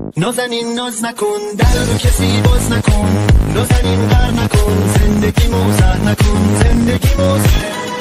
نازنین ناز نکن در رو کسی باز نکن نازنین غر نکن زندگی موزر نکن زندگی موزر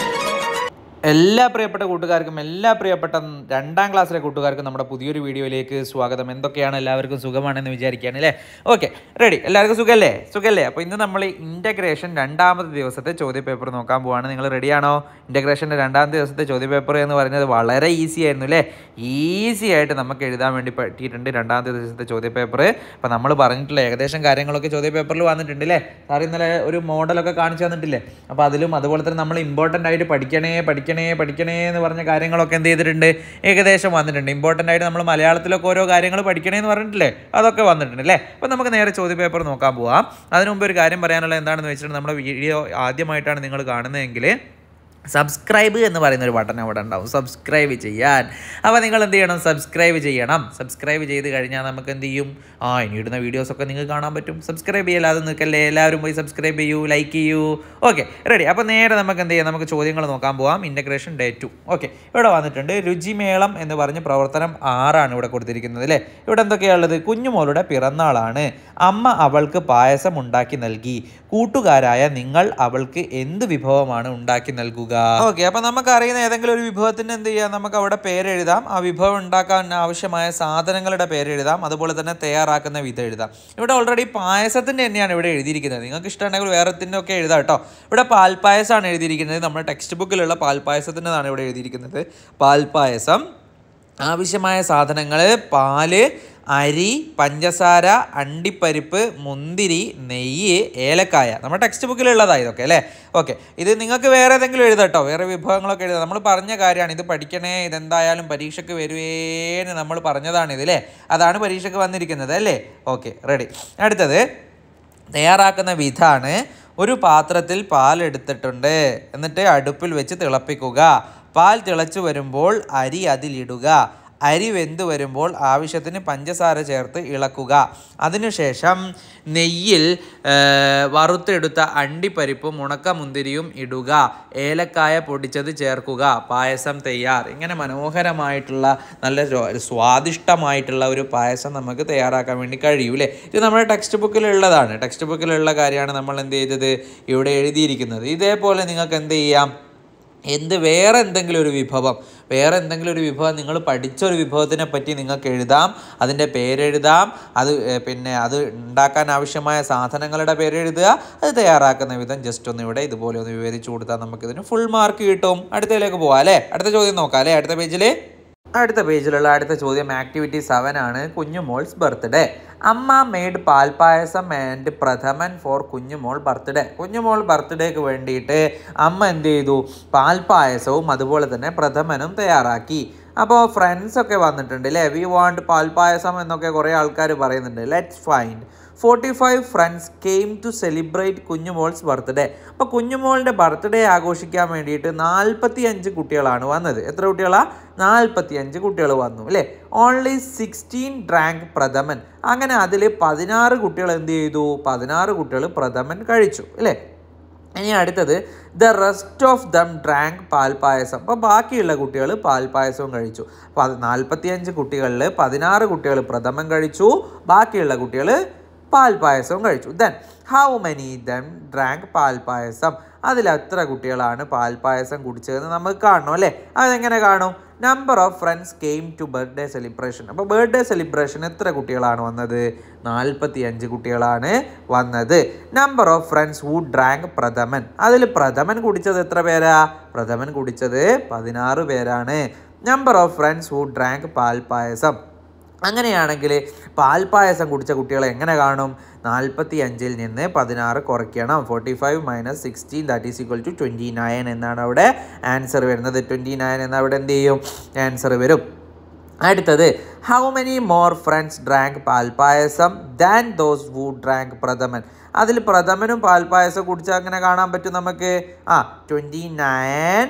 എല്ലാ പ്രിയപ്പെട്ട കൂട്ടുകാർക്കും എല്ലാ പ്രിയപ്പെട്ട രണ്ടാം ക്ലാസ്സിലെ കൂട്ടുകാർക്കും നമ്മുടെ പുതിയൊരു വീഡിയോയിലേക്ക് സ്വാഗതം എന്തൊക്കെയാണ് എല്ലാവർക്കും സുഖമാണെന്ന് വിചാരിക്കുകയാണ് അല്ലേ ഓക്കെ റെഡി എല്ലാവർക്കും സുഖമല്ലേ സുഖമല്ലേ അപ്പോൾ ഇന്ന് നമ്മൾ ഇൻ്റഗ്രേഷൻ രണ്ടാമത്തെ ദിവസത്തെ ചോദ്യപേപ്പർ നോക്കാൻ പോവാണ് നിങ്ങൾ റെഡിയാണോ ഇൻ്റഗ്രേഷൻ്റെ രണ്ടാമത്തെ ദിവസത്തെ ചോദ്യപേപ്പർ എന്ന് പറയുന്നത് വളരെ ഈസി ആയിരുന്നു അല്ലേ ഈസി ആയിട്ട് നമുക്ക് എഴുതാൻ വേണ്ടി പറ്റിയിട്ടുണ്ട് രണ്ടാമത്തെ ദിവസത്തെ ചോദ്യപേപ്പർ അപ്പോൾ നമ്മൾ പറഞ്ഞിട്ടുള്ള ഏകദേശം കാര്യങ്ങളൊക്കെ ചോദ്യപേപ്പറിൽ വന്നിട്ടുണ്ട് അല്ലേ സാർ ഇന്നലെ ഒരു മോഡലൊക്കെ കാണിച്ചു തന്നിട്ടില്ലേ അപ്പോൾ അതിലും അതുപോലെ തന്നെ നമ്മൾ ഇമ്പോർട്ടൻ്റ് ആയിട്ട് പഠിക്കണേ പഠിക്കണേ പഠിക്കണേ എന്ന് പറഞ്ഞ കാര്യങ്ങളൊക്കെ എന്ത് ചെയ്തിട്ടുണ്ട് ഏകദേശം വന്നിട്ടുണ്ട് ഇമ്പോർട്ടൻ്റ് ആയിട്ട് നമ്മൾ മലയാളത്തിലൊക്കെ ഓരോ കാര്യങ്ങൾ പഠിക്കണേ എന്ന് പറഞ്ഞിട്ടില്ലേ അതൊക്കെ വന്നിട്ടുണ്ട് അല്ലേ അപ്പോൾ നമുക്ക് നേരെ ചോദ്യപേപ്പർ നോക്കാൻ പോവാം അതിനു മുമ്പ് ഒരു കാര്യം പറയാനുള്ള എന്താണെന്ന് വെച്ചിട്ടുണ്ടെങ്കിൽ നമ്മുടെ വീഡിയോ ആദ്യമായിട്ടാണ് നിങ്ങൾ കാണുന്നതെങ്കിൽ സബ്സ്ക്രൈബ് എന്ന് പറയുന്ന ഒരു ബട്ടൺ അവിടെ ഉണ്ടാവും സബ്സ്ക്രൈബ് ചെയ്യാൻ അപ്പോൾ നിങ്ങൾ എന്ത് ചെയ്യണം സബ്സ്ക്രൈബ് ചെയ്യണം സബ്സ്ക്രൈബ് ചെയ്ത് കഴിഞ്ഞാൽ നമുക്ക് എന്ത് ചെയ്യും ആ ഇനി ഇടുന്ന വീഡിയോസൊക്കെ നിങ്ങൾക്ക് കാണാൻ പറ്റും സബ്സ്ക്രൈബ് ചെയ്യലാതെ നിൽക്കല്ലേ എല്ലാവരും പോയി സബ്സ്ക്രൈബ് ചെയ്യൂ ലൈക്ക് ചെയ്യൂ ഓക്കെ റെഡി അപ്പോൾ നേരെ നമുക്ക് എന്ത് ചെയ്യാം നമുക്ക് ചോദ്യങ്ങൾ നോക്കാൻ പോവാം ഇൻ്റഗ്രേഷൻ ഡേ ടു ഓക്കെ ഇവിടെ വന്നിട്ടുണ്ട് രുചിമേളം എന്ന് പറഞ്ഞ് പ്രവർത്തനം ആറാണ് ഇവിടെ കൊടുത്തിരിക്കുന്നത് അല്ലേ ഇവിടെ എന്തൊക്കെയാണുള്ളത് കുഞ്ഞുമോളുടെ പിറന്നാളാണ് അമ്മ അവൾക്ക് പായസം ഉണ്ടാക്കി നൽകി കൂട്ടുകാരായ നിങ്ങൾ അവൾക്ക് എന്ത് വിഭവമാണ് ഉണ്ടാക്കി നൽകുക ഓക്കെ അപ്പൊ നമുക്ക് അറിയുന്ന ഏതെങ്കിലും ഒരു വിഭവത്തിന് എന്ത് ചെയ്യാം നമുക്ക് അവിടെ പേരെഴുതാം ആ വിഭവം ഉണ്ടാക്കാൻ ആവശ്യമായ സാധനങ്ങളുടെ പേര് എഴുതാം അതുപോലെ തന്നെ തയ്യാറാക്കുന്ന വിധം എഴുതാം ഇവിടെ ഓൾറെഡി പായസത്തിന്റെ തന്നെയാണ് ഇവിടെ എഴുതിയിരിക്കുന്നത് നിങ്ങൾക്ക് ഇഷ്ടമുണ്ടെങ്കിൽ വേറെ ഒക്കെ എഴുതാം കേട്ടോ ഇവിടെ പാൽപ്പായസമാണ് എഴുതിയിരിക്കുന്നത് നമ്മുടെ ടെക്സ്റ്റ് ബുക്കിലുള്ള പാൽപ്പായസത്തിൻ്റെതാണ് ഇവിടെ എഴുതിയിരിക്കുന്നത് പാൽപ്പായസം ആവശ്യമായ സാധനങ്ങൾ പാല് അരി പഞ്ചസാര അണ്ടിപ്പരിപ്പ് മുന്തിരി നെയ്യ് ഏലക്കായ നമ്മുടെ ടെക്സ്റ്റ് ബുക്കിലുള്ളതാണ് ഇതൊക്കെ അല്ലേ ഓക്കെ ഇത് നിങ്ങൾക്ക് വേറെ ഏതെങ്കിലും എഴുതട്ടോ വേറെ വിഭവങ്ങളൊക്കെ എഴുതാം നമ്മൾ പറഞ്ഞ കാര്യമാണ് ഇത് പഠിക്കണേ ഇതെന്തായാലും പരീക്ഷയ്ക്ക് വരുവേന്ന് നമ്മൾ പറഞ്ഞതാണ് ഇത് അല്ലേ അതാണ് പരീക്ഷയ്ക്ക് വന്നിരിക്കുന്നത് അല്ലേ ഓക്കെ റെഡി അടുത്തത് തയ്യാറാക്കുന്ന വിധാണ് ഒരു പാത്രത്തിൽ പാൽ എടുത്തിട്ടുണ്ട് എന്നിട്ട് അടുപ്പിൽ വെച്ച് തിളപ്പിക്കുക പാൽ തിളച്ചു വരുമ്പോൾ അരി അതിലിടുക അരി വെന്ത് വരുമ്പോൾ ആവശ്യത്തിന് പഞ്ചസാര ചേർത്ത് ഇളക്കുക അതിനുശേഷം നെയ്യിൽ ആ, വറുത്തെടുത്ത അണ്ടിപ്പരിപ്പും ഉണക്കമുന്തിരിയും ഇടുക ഏലക്കായ പൊടിച്ചത് ചേർക്കുക പായസം തയ്യാർ ഇങ്ങനെ മനോഹരമായിട്ടുള്ള നല്ല ര- സ്വാദിഷ്ടമായിട്ടുള്ള ഒരു പായസം നമുക്ക് തയ്യാറാക്കാൻ വേണ്ടി കഴിയും അല്ലേ ഇത് നമ്മുടെ ടെക്സ്റ്റ് ബുക്കിലുള്ളതാണ് ടെക്സ്റ്റ് ബുക്കിലുള്ള കാര്യമാണ് നമ്മൾ എന്ത് ചെയ്തത് ഇവിടെ എഴുതിയിരിക്കുന്നത് ഇതേപോലെ നിങ്ങൾക്ക് എന്ത് ചെയ്യാം എന്ത് വേറെ എന്തെങ്കിലും ഒരു വിഭവം വേറെ എന്തെങ്കിലും ഒരു വിഭവം നിങ്ങൾ പഠിച്ച ഒരു വിഭവത്തിനെ പറ്റി നിങ്ങൾക്ക് എഴുതാം അതിൻ്റെ പേരെഴുതാം അത് ഏർ, പിന്നെ അത് ഉണ്ടാക്കാൻ ആവശ്യമായ സാധനങ്ങളുടെ പേരെഴുതുക അത് തയ്യാറാക്കുന്ന വിധം ജസ്റ്റ് ഒന്ന് ഇവിടെ ഇതുപോലെ ഒന്ന് വിവരിച്ചു കൊടുത്താൽ നമുക്കിതിന് ഫുൾ മാർക്ക് കിട്ടും അടുത്തതിലേക്ക് പോവാം അല്ലേ അടുത്ത ചോദ്യം നോക്കാം അല്ലേ അടുത്ത പേജിൽ അടുത്ത പേജിലുള്ള അടുത്ത ചോദ്യം ആക്ടിവിറ്റി സെവൻ ആണ് കുഞ്ഞുമോൾസ് ബർത്ത്ഡേ അമ്മ made palpayasam and pradhaman for Kunjumol birthday Kunjumol ബർത്ത്ഡേക്ക് വേണ്ടിയിട്ട് അമ്മ എന്ത് ചെയ്തു പാൽപ്പായസവും അതുപോലെ തന്നെ പ്രഥമനും തയ്യാറാക്കി അപ്പോൾ ഫ്രണ്ട്സ് ഒക്കെ വന്നിട്ടുണ്ട് അല്ലേ വി വാണ്ട് പാൽപ്പായസം എന്നൊക്കെ കുറേ ആൾക്കാർ പറയുന്നുണ്ട് let's find forty five friends came to celebrate Kunjumol's birthday അപ്പോൾ കുഞ്ഞുമോളുടെ ബർത്ത്ഡേ ആഘോഷിക്കാൻ വേണ്ടിയിട്ട് നാൽപ്പത്തി അഞ്ച് കുട്ടികളാണ് വന്നത് എത്ര കുട്ടികളാ നാൽപ്പത്തി അഞ്ച് കുട്ടികൾ വന്നു അല്ലേ ഓൺലി സിക്സ്റ്റീൻ ഡ്രാങ്ക് പ്രഥമൻ അങ്ങനെ അതിൽ പതിനാറ് കുട്ടികൾ എന്ത് ചെയ്തു പതിനാറ് കുട്ടികൾ പ്രഥമൻ കഴിച്ചു അല്ലേ ഇനി അടുത്തത് the rest of them drank palpayasam അപ്പോൾ ബാക്കിയുള്ള കുട്ടികൾ പാൽപ്പായസവും കഴിച്ചു അപ്പോൾ അത് നാൽപ്പത്തിയഞ്ച് കുട്ടികളിൽ പതിനാറ് കുട്ടികൾ പ്രഥമൻ കഴിച്ചു ബാക്കിയുള്ള കുട്ടികൾ പാൽപ്പായസവും കഴിച്ചു then how many them drank palpayasam അതിൽ എത്ര കുട്ടികളാണ് പാൽപ്പായസം കുടിച്ചതെന്ന് നമുക്ക് കാണണം അല്ലേ അതെങ്ങനെ കാണും number of friends came to birthday celebration അപ്പോൾ ബർത്ത്ഡേ സെലിബ്രേഷൻ എത്ര കുട്ടികളാണ് വന്നത് നാൽപ്പത്തി അഞ്ച് കുട്ടികളാണ് വന്നത് number of friends who drank prathaman അതിൽ പ്രഥമൻ കുടിച്ചത് എത്ര പേരാ പ്രഥമൻ കുടിച്ചത് പതിനാറ് പേരാണ് number of friends who drank palpayasam അങ്ങനെയാണെങ്കിൽ പാൽപ്പായസം കുടിച്ച കുട്ടികളെ എങ്ങനെ കാണും നാൽപ്പത്തി അഞ്ചിൽ നിന്ന് പതിനാറ് കുറയ്ക്കണം forty five minus sixteen that is equal to twenty nine എന്നാണ് അവിടെ ആൻസർ വരുന്നത് ട്വൻറ്റി നയൻ എന്ന് അവിടെ എന്ത് ചെയ്യും ആൻസർ വരും അടുത്തത് how many more friends drank palpayasam than those who drank prathaman അതിൽ പ്രഥമനും പാൽപ്പായസം കുടിച്ചാൽ അങ്ങനെ കാണാൻ പറ്റും നമുക്ക് ആ twenty nine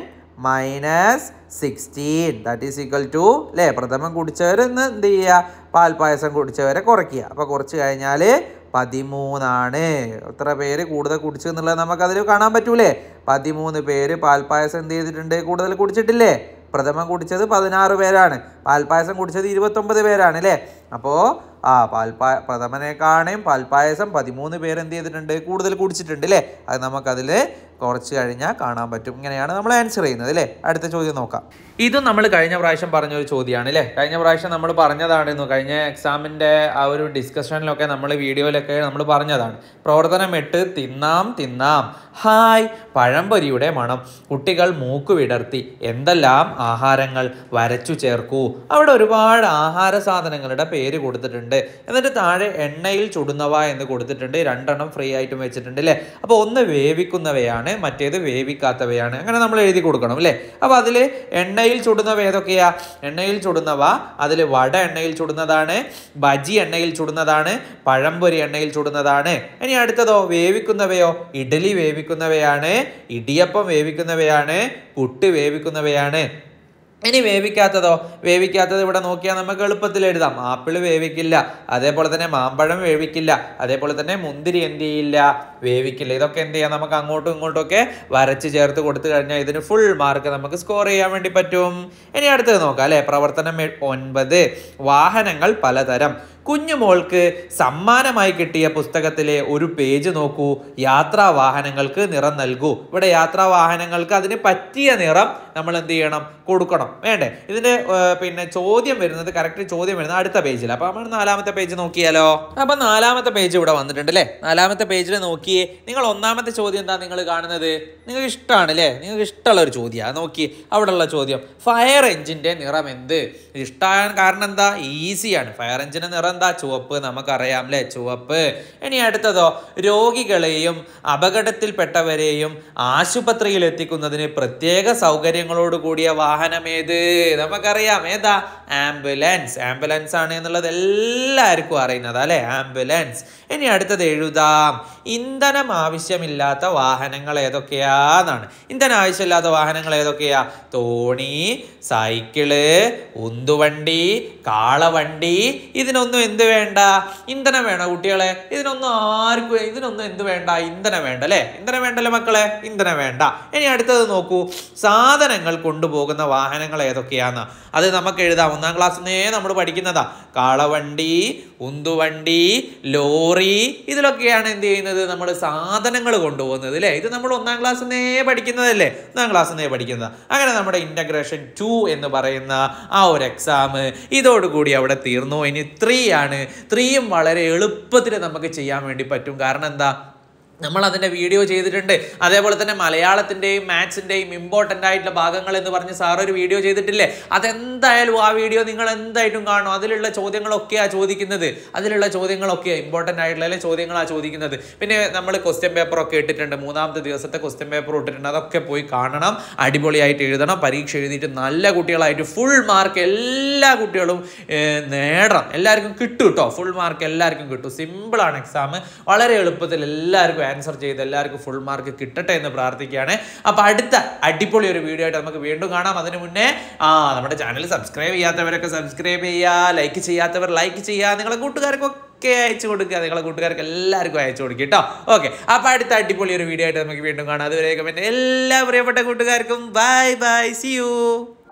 minus sixteen that is equal to അല്ലേ പ്രഥമൻ കുടിച്ചവരെന്ന് എന്ത് ചെയ്യുക പാൽപ്പായസം കുടിച്ചവരെ കുറയ്ക്കുക അപ്പോൾ കുറച്ച് കഴിഞ്ഞാൽ പതിമൂന്നാണ് എത്ര പേര് കൂടുതൽ കുടിച്ചു എന്നുള്ളത് നമുക്കതിൽ കാണാൻ പറ്റൂലേ പതിമൂന്ന് പേര് പാൽപ്പായസം എന്ത് ചെയ്തിട്ടുണ്ട് കൂടുതൽ കുടിച്ചിട്ടില്ലേ പ്രഥമൻ കുടിച്ചത് പതിനാറ് പേരാണ് പാൽപ്പായസം കുടിച്ചത് ഇരുപത്തൊമ്പത് പേരാണ് അല്ലേ അപ്പോൾ ആ പാൽപ്പാ പ്രഥമനേക്കാണേയും പാൽപ്പായസം പതിമൂന്ന് പേര് എന്ത് ചെയ്തിട്ടുണ്ട് കൂടുതൽ കുടിച്ചിട്ടുണ്ട് അല്ലേ അത് നമുക്കതിൽ കുറച്ച് കഴിഞ്ഞാൽ കാണാൻ പറ്റും ഇങ്ങനെയാണ് നമ്മൾ ആൻസർ ചെയ്യുന്നത് അല്ലേ അടുത്ത ചോദ്യം നോക്കാം ഇതും നമ്മൾ കഴിഞ്ഞ പ്രാവശ്യം പറഞ്ഞൊരു ചോദ്യമാണ് അല്ലേ കഴിഞ്ഞ പ്രാവശ്യം നമ്മൾ പറഞ്ഞതായിരുന്നു കഴിഞ്ഞ എക്സാമിൻ്റെ ആ ഒരു ഡിസ്കഷനിലൊക്കെ നമ്മൾ വീഡിയോയിലൊക്കെ നമ്മൾ പറഞ്ഞതാണ് പ്രവർത്തനം എട്ട് തിന്നാം തിന്നാം ഹായ് പഴംപൊരിയുടെ മണം കുട്ടികൾ മൂക്ക് വിടർത്തി എന്തെല്ലാം ആഹാരങ്ങൾ വരച്ചു ചേർക്കൂ അവിടെ ഒരുപാട് ആഹാര സാധനങ്ങളുടെ പേര് കൊടുത്തിട്ടുണ്ട് എന്നിട്ട് താഴെ എണ്ണയിൽ ചുടുന്നവ എന്ന് കൊടുത്തിട്ടുണ്ട് രണ്ടെണ്ണം ഫ്രീ ആയിട്ടും വെച്ചിട്ടുണ്ട് അല്ലേ അപ്പോൾ ഒന്ന് വേവിക്കുന്നവയാണ് മറ്റേത് വേവിക്കാത്തവയാണ് അങ്ങനെ നമ്മൾ എഴുതി കൊടുക്കണം അല്ലേ അപ്പോൾ അതിൽ എണ്ണയിൽ ചുടുന്നവ ഏതൊക്കെയാ എണ്ണയിൽ ചുടുന്നവ അതിൽ വട എണ്ണയിൽ ചുടുന്നതാണ് ബജി എണ്ണയിൽ ചുടുന്നതാണ് പഴംപൊരി എണ്ണയിൽ ചുടുന്നതാണ് ഇനി അടുത്തതോ വേവിക്കുന്നവയോ ഇഡലി വേവിക്കുന്നവയാണ് ഇടിയപ്പം വേവിക്കുന്നവയാണ് പുട്ട് വേവിക്കുന്നവയാണ് ഇനി വേവിക്കാത്തതോ വേവിക്കാത്തത് ഇവിടെ നോക്കിയാൽ നമുക്ക് എളുപ്പത്തിൽ എഴുതാം ആപ്പിൾ വേവിക്കില്ല അതേപോലെ തന്നെ മാമ്പഴം വേവിക്കില്ല അതേപോലെ തന്നെ മുന്തിരി എന്ത് ചെയ്യില്ല വേവിക്കില്ല ഇതൊക്കെ എന്ത് ചെയ്യാം നമുക്ക് അങ്ങോട്ടും ഇങ്ങോട്ടും ഒക്കെ വരച്ച് ചേർത്ത് കൊടുത്തു കഴിഞ്ഞാൽ ഇതിന് ഫുൾ മാർക്ക് നമുക്ക് സ്കോർ ചെയ്യാൻ വേണ്ടി പറ്റും ഇനി അടുത്തത് നോക്കാം അല്ലേ പ്രവർത്തനം എ- ഒൻപത് വാഹനങ്ങൾ പലതരം കുഞ്ഞുമോൾക്ക് സമ്മാനമായി കിട്ടിയ പുസ്തകത്തിലെ ഒരു പേജ് നോക്കൂ യാത്രാ വാഹനങ്ങൾക്ക് നിറം നൽകൂ ഇവിടെ യാത്രാ വാഹനങ്ങൾക്ക് അതിന് പറ്റിയ നിറം നമ്മൾ എന്ത് ചെയ്യണം കൊടുക്കണം വേണ്ടേ ഇതിന്റെ ഏർ, പിന്നെ ചോദ്യം വരുന്നത് കറക്റ്റ് ചോദ്യം വരുന്നത് അടുത്ത പേജിൽ അപ്പൊ നമ്മൾ നാലാമത്തെ പേജ് നോക്കിയാലോ അപ്പൊ നാലാമത്തെ പേജ് ഇവിടെ വന്നിട്ടുണ്ട് അല്ലേ നാലാമത്തെ പേജിൽ നോക്കിയേ നിങ്ങൾ ഒന്നാമത്തെ ചോദ്യം എന്താ നിങ്ങൾ കാണുന്നത് നിങ്ങൾക്ക് ഇഷ്ടമാണ് അല്ലേ നിങ്ങൾക്ക് ഇഷ്ടമുള്ള ഒരു ചോദ്യമാണ് നോക്കി അവിടെയുള്ള ചോദ്യം ഫയർ എഞ്ചിന്റെ നിറം എന്ത് ഇഷ്ടമാകാൻ കാരണം എന്താ ഈസിയാണ് ഫയർ എഞ്ചിന്റെ നിറം എന്താ ചുവപ്പ് നമുക്കറിയാം അല്ലേ ചുവപ്പ് ഇനി അടുത്തതോ രോഗികളെയും അപകടത്തിൽപ്പെട്ടവരെയും ആശുപത്രിയിൽ എത്തിക്കുന്നതിന് പ്രത്യേക സൗകര്യങ്ങളോട് കൂടിയ വാഹനം ഏത് നമുക്കറിയാം ഏതാ ആംബുലൻസ് ആംബുലൻസ് ആണ് എന്നുള്ളത് എല്ലാവർക്കും അറിയുന്നത് അല്ലേ ആംബുലൻസ് ഇനി അടുത്തത് എഴുതാം ഇന്ധനം ആവശ്യമില്ലാത്ത വാഹനങ്ങൾ ഏതൊക്കെയാന്നാണ് ഇന്ധനം ആവശ്യമില്ലാത്ത വാഹനങ്ങൾ ഏതൊക്കെയാ തോണി സൈക്കിള് ഉന്തുവണ്ടി കാളവണ്ടി ഇതിനൊന്നും എന്ത് വേണ്ട ഇന്ധനം വേണോ കുട്ടികളെ ഇതിനൊന്നും ആർക്കും ഇതിനൊന്നും എന്ത് വേണ്ട ഇന്ധനം വേണ്ട അല്ലേ ഇന്ധനം വേണ്ടല്ലേ മക്കളെ ഇന്ധനം വേണ്ട ഇനി അടുത്തത് നോക്കൂ സാധനങ്ങൾ കൊണ്ടുപോകുന്ന വാഹനങ്ങൾ ഏതൊക്കെയാന്ന് അത് നമുക്ക് എഴുതാം ഒന്നാം ക്ലാസ്സിൽ നമ്മൾ പഠിക്കുന്നതാ കാളവണ്ടി ഉന്തുവണ്ടി ലോറി ഇതിലൊക്കെയാണ് എന്ത് ചെയ്യുന്നത് നമ്മൾ സാധനങ്ങൾ കൊണ്ടുപോകുന്നത് അല്ലേ ഇത് നമ്മൾ ഒന്നാം ക്ലാസ്സിൽ നിന്നേ പഠിക്കുന്നതല്ലേ ഒന്നാം ക്ലാസ്സിൽ നിന്നേ പഠിക്കുന്നത് അങ്ങനെ നമ്മുടെ ഇൻ്റഗ്രേഷൻ ടു എന്ന് പറയുന്ന ആ ഒരു എക്സാം ഇതോടുകൂടി അവിടെ തീർന്നു ഇനി ത്രീ ആണ് ത്രീയും വളരെ എളുപ്പത്തിൽ നമുക്ക് ചെയ്യാൻ വേണ്ടി പറ്റും കാരണം എന്താ നമ്മൾ അതിൻ്റെ വീഡിയോ ചെയ്തിട്ടുണ്ട് അതേപോലെ തന്നെ മലയാളത്തിൻ്റെയും മാത്സിൻ്റെയും ഇമ്പോർട്ടൻ്റ് ആയിട്ടുള്ള ഭാഗങ്ങൾ എന്ന് പറഞ്ഞ് സാർ ഒരു വീഡിയോ ചെയ്തിട്ടില്ലേ അതെന്തായാലും ആ വീഡിയോ നിങ്ങൾ എന്തായിട്ടും കാണും അതിലുള്ള ചോദ്യങ്ങളൊക്കെയാണ് ചോദിക്കുന്നത് അതിലുള്ള ചോദ്യങ്ങളൊക്കെ ഇമ്പോർട്ടൻ്റ് ആയിട്ടുള്ള ചോദ്യങ്ങളാണ് ചോദിക്കുന്നത് പിന്നെ നമ്മൾ ക്വസ്റ്റ്യൻ പേപ്പർ ഒക്കെ ഇട്ടിട്ടുണ്ട് മൂന്നാമത്തെ ദിവസത്തെ ക്വസ്റ്റ്യൻ പേപ്പർ ഇട്ടിട്ടുണ്ട് അതൊക്കെ പോയി കാണണം അടിപൊളിയായിട്ട് എഴുതണം പരീക്ഷ എഴുതിയിട്ട് നല്ല കുട്ടികളായിട്ട് ഫുൾ മാർക്ക് എല്ലാ കുട്ടികളും ഏർ, നേടണം എല്ലാവർക്കും കിട്ടും കേട്ടോ ഫുൾ മാർക്ക് എല്ലാവർക്കും കിട്ടും സിമ്പിളാണ് എക്സാം വളരെ എളുപ്പത്തിൽ എല്ലാവർക്കും ആൻസർ ചെയ്ത് എല്ലാവർക്കും ഫുൾ മാർക്ക് കിട്ടട്ടെ എന്ന് പ്രാർത്ഥിക്കുകയാണ് അപ്പോൾ അടുത്ത അടിപൊളി ഒരു വീഡിയോ ആയിട്ട് നമുക്ക് വീണ്ടും കാണാം അതിന് മുന്നേ ആ നമ്മുടെ ചാനൽ സബ്സ്ക്രൈബ് ചെയ്യാത്തവരൊക്കെ സബ്സ്ക്രൈബ് ചെയ്യുക ലൈക്ക് ചെയ്യാത്തവർ ലൈക്ക് ചെയ്യുക നിങ്ങളെ കൂട്ടുകാർക്കൊക്കെ അയച്ചു കൊടുക്കുക നിങ്ങളെ കൂട്ടുകാർക്ക് എല്ലാവർക്കും അയച്ചു കൊടുക്കുക കേട്ടോ ഓക്കെ അപ്പോൾ അടുത്ത അടിപൊളി ഒരു വീഡിയോ ആയിട്ട് നമുക്ക് വീണ്ടും കാണാം അതുവരെയൊക്കെ പിന്നെ എല്ലാ പ്രിയപ്പെട്ട കൂട്ടുകാർക്കും ബൈ ബൈ സി യു